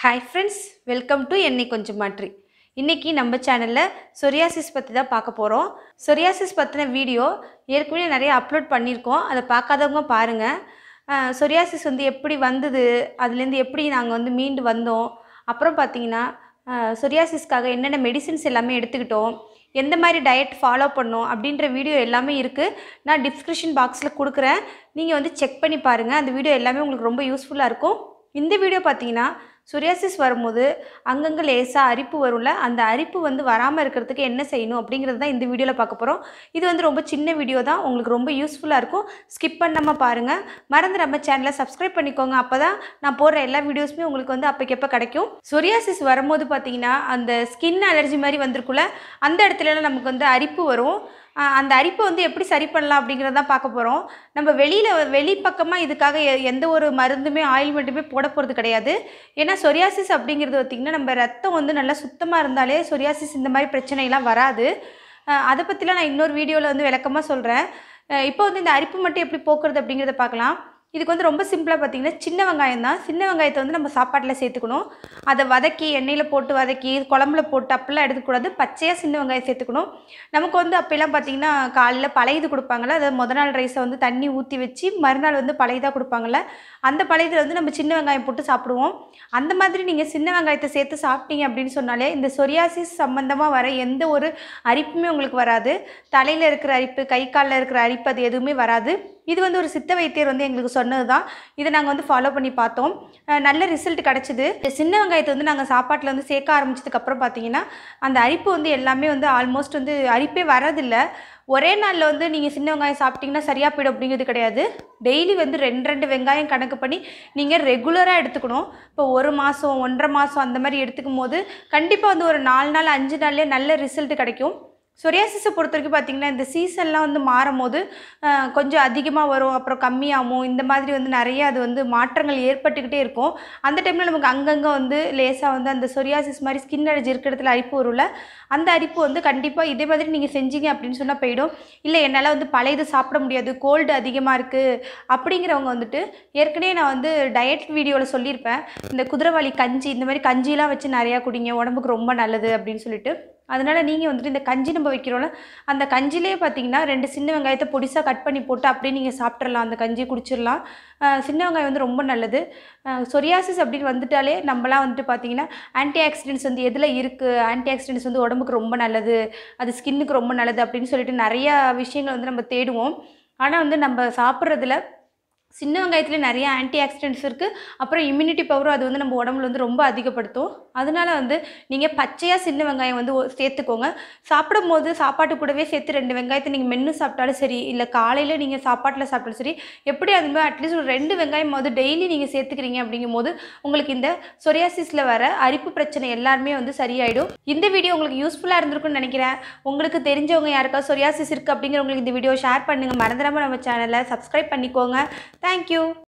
hi friends welcome to என்னை கொஞ்சம் மாற்றி இன்றைக்கி நம்ம சேனலில் சொரியாசிஸ் பற்றி தான் பார்க்க போகிறோம் சொரியாசிஸ் பற்றின வீடியோ ஏற்கனவே நிறைய அப்லோட் பண்ணியிருக்கோம் அதை பார்க்காதவங்க பாருங்கள் சொரியாசிஸ் வந்து எப்படி வந்தது அதுலேருந்து எப்படி நாங்கள் வந்து மீண்டு வந்தோம் அப்புறம் பார்த்தீங்கன்னா சொரியாசிஸ்க்காக என்னென்ன மெடிசின்ஸ் எல்லாமே எடுத்துக்கிட்டோம் எந்த மாதிரி டயட் ஃபாலோ பண்ணோம் அப்படின்ற வீடியோ எல்லாமே இருக்குது நான் டிஸ்கிரிப்ஷன் பாக்ஸில் கொடுக்குறேன் நீங்கள் வந்து செக் பண்ணி பாருங்கள் அந்த வீடியோ எல்லாமே உங்களுக்கு ரொம்ப யூஸ்ஃபுல்லாக இருக்கும் இந்த வீடியோ பார்த்தீங்கன்னா சொரியாசிஸ் வரும்போது அங்கங்கே லேசாக அரிப்பு வரும்ல அந்த அரிப்பு வந்து வராமல் இருக்கிறதுக்கு என்ன செய்யணும் அப்படிங்கிறது தான் இந்த வீடியோவில் பார்க்க போகிறோம் இது வந்து ரொம்ப சின்ன வீடியோ தான் உங்களுக்கு ரொம்ப யூஸ்ஃபுல்லாக இருக்கும் ஸ்கிப் பண்ணாமல் பாருங்கள் மறந்து நம்ம சேனலை சப்ஸ்கிரைப் பண்ணிக்கோங்க அப்போ தான் நான் போடுற எல்லா வீடியோஸுமே உங்களுக்கு வந்து அப்போக்கப்போ கிடைக்கும் சொரியாசிஸ் வரும்போது பார்த்தீங்கன்னா அந்த ஸ்கின் அலர்ஜி மாதிரி வந்திருக்குல்ல அந்த இடத்துலலாம் நமக்கு வந்து அரிப்பு வரும் ஆஹ் அந்த அரிப்பை வந்து எப்படி சரி பண்ணலாம் அப்படிங்கிறத தான் பார்க்க போகிறோம் நம்ம வெளியில் வெளி பக்கமாக இதுக்காக எ- எந்த ஒரு மருந்துமே ஆயில்மெண்ட்டுமே போட போகிறது கிடையாது ஏன்னா சொரியாசிஸ் அப்படிங்கிறது பார்த்திங்கன்னா நம்ம ரத்தம் வந்து நல்லா சுத்தமாக இருந்தாலே சொரியாசிஸ் இந்த மாதிரி பிரச்சனைலாம் வராது ஆஹ் அதை பற்றிலாம் நான் இன்னொரு வீடியோவில் வந்து விளக்கமாக சொல்கிறேன் இப்போ வந்து இந்த அரிப்பு மட்டும் எப்படி போக்குறது அப்படிங்கிறத பார்க்கலாம் இதுக்கு வந்து ரொம்ப சிம்பிளாக பார்த்தீங்கன்னா சின்ன வெங்காயம் தான் சின்ன வெங்காயத்தை வந்து நம்ம சாப்பாட்டில் சேர்த்துக்கணும் அதை வதக்கி எண்ணெயில் போட்டு வதக்கி குழம்புல போட்டு அப்படிலாம் எடுக்கக்கூடாது பச்சையாக சின்ன வெங்காயம் சேர்த்துக்கணும் நமக்கு வந்து அப்போல்லாம் பார்த்தீங்கன்னா காலையில் பழையது கொடுப்பாங்கள்ல அதை முத நாள் ரைஸை வந்து தண்ணி ஊற்றி வச்சு மறுநாள் வந்து பழையதாக கொடுப்பாங்கள்ல அந்த பழையதில் வந்து நம்ம சின்ன வெங்காயம் போட்டு சாப்பிடுவோம் அந்த மாதிரி நீங்கள் சின்ன வெங்காயத்தை சேர்த்து சாப்பிட்டீங்க அப்படின்னு சொன்னாலே இந்த சொரியாசிஸ் சம்மந்தமாக வர எந்த ஒரு அரிப்புமே உங்களுக்கு வராது தலையில் இருக்கிற அரிப்பு கை காலில் இருக்கிற அரிப்பு அது எதுவுமே வராது இது வந்து ஒரு சித்த வைத்தியர் வந்து எங்களுக்கு சொன்னது தான் இதை நாங்கள் வந்து ஃபாலோ பண்ணி பார்த்தோம் அஹ் நல்ல ரிசல்ட் கிடச்சிது சின்ன வெங்காயத்தை வந்து நாங்கள் சாப்பாட்டில் வந்து சேர்க்க ஆரம்பிச்சதுக்கப்புறம் பார்த்தீங்கன்னா அந்த அரிப்பு வந்து எல்லாமே வந்து ஆல்மோஸ்ட் வந்து அரிப்பே வரதில்ல ஒரே நாளில் வந்து நீங்கள் சின்ன வெங்காயம் சாப்பிட்டீங்கன்னா சரியாக போயிடும் அப்படிங்கிறது கிடையாது டெய்லி வந்து ரெண்டு ரெண்டு வெங்காயம் கணக்கு பண்ணி நீங்கள் ரெகுலராக எடுத்துக்கணும் இப்போ ஒரு மாதம் ஒன்றரை மாதம் அந்த மாதிரி எடுத்துக்கும் போது கண்டிப்பாக வந்து ஒரு நாலு நாள் அஞ்சு நாள்லேயே நல்ல ரிசல்ட் கிடைக்கும் சொரியாசிஸை பொறுத்த வரைக்கும் பார்த்தீங்கன்னா இந்த சீசன்லாம் வந்து மாறும் போது ஆஹ், கொஞ்சம் அதிகமாக வரும் அப்புறம் கம்மியாகும் இந்த மாதிரி வந்து நிறைய அது வந்து மாற்றங்கள் ஏற்பட்டுக்கிட்டே இருக்கும் அந்த டைமில் நமக்கு அங்கங்கே வந்து லேசாக வந்து அந்த சொரியாசிஸ் மாதிரி ஸ்கின் அலர்ஜி இருக்கிற இடத்துல அரிப்பு வரும்ல அந்த அரிப்பு வந்து கண்டிப்பாக இதே மாதிரி நீங்கள் செஞ்சீங்க அப்படின்னு சொன்னால் போயிடும் இல்லை என்னால் வந்து பழையது சாப்பிட முடியாது கோல்டு அதிகமாக இருக்குது அப்படிங்கிறவங்க வந்துட்டு ஏற்கனவே நான் வந்து டயட் வீடியோவில் சொல்லியிருப்பேன் இந்த குதிரைவாளி கஞ்சி இந்த மாதிரி கஞ்சிலாம் வச்சு நிறையா குடிங்க உடம்புக்கு ரொம்ப நல்லது அப்படின்னு சொல்லிட்டு அதனால் நீங்கள் வந்துட்டு இந்த கஞ்சி நம்ம வைக்கிறோம்ல அந்த கஞ்சிலே பார்த்தீங்கன்னா ரெண்டு சின்ன வெங்காயத்தை பொடிசாக கட் பண்ணி போட்டு அப்படியே நீங்கள் சாப்பிட்றலாம் அந்த கஞ்சி குடிச்சிடலாம் ஆஹ் சின்ன வெங்காயம் வந்து ரொம்ப நல்லது சொரியாசிஸ் அப்படின்னு வந்துட்டாலே நம்மலாம் வந்துட்டு பார்த்தீங்கன்னா ஆன்டி ஆக்சிடென்ட்ஸ் வந்து எதில் இருக்குது ஆன்டி ஆக்சிடென்ட்ஸ் வந்து உடம்புக்கு ரொம்ப நல்லது அது ஸ்கின்னுக்கு ரொம்ப நல்லது அப்படின்னு சொல்லிட்டு நிறையா விஷயங்கள் வந்து நம்ம தேடுவோம் ஆனால் வந்து நம்ம சாப்பிட்றதுல சின்ன வெங்காயத்துல நிறைய ஆன்டி ஆக்சிடென்ட்ஸ் இருக்குது அப்புறம் இம்யூனிட்டி பவரும் அது வந்து நம்ம உடம்புல வந்து ரொம்ப அதிகப்படுத்தும் அதனால வந்து நீங்கள் பச்சையாக சின்ன வெங்காயம் வந்து ஒ- சேர்த்துக்கோங்க சாப்பிடும் போது சாப்பாட்டு கூடவே சேர்த்து ரெண்டு வெங்காயத்தை நீங்கள் மென்று சாப்பிட்டாலும் சரி இல்லை காலையில் நீங்கள் சாப்பாட்டில் சாப்பிட்டாலும் சரி எப்படி அது மாதிரி அட்லீஸ்ட் ஒரு ரெண்டு வெங்காயம் போது டெய்லி நீங்கள் சேர்த்துக்கிறீங்க அப்படிங்கும் போது உங்களுக்கு இந்த சொரியாசிஸில் வர அரிப்பு பிரச்சனை எல்லாருமே வந்து சரியாயிடும் இந்த வீடியோ உங்களுக்கு யூஸ்ஃபுல்லாக இருந்திருக்கும்னு நினைக்கிறேன் உங்களுக்கு தெரிஞ்சவங்க யாருக்காவது சொரியாசிஸ் இருக்குது அப்படிங்கிறவங்களுக்கு இந்த வீடியோ ஷேர் பண்ணுங்கள் மறந்துடாமல் நம்ம சேனலை சப்ஸ்கிரைப் பண்ணிக்கோங்க தேங்க்யூ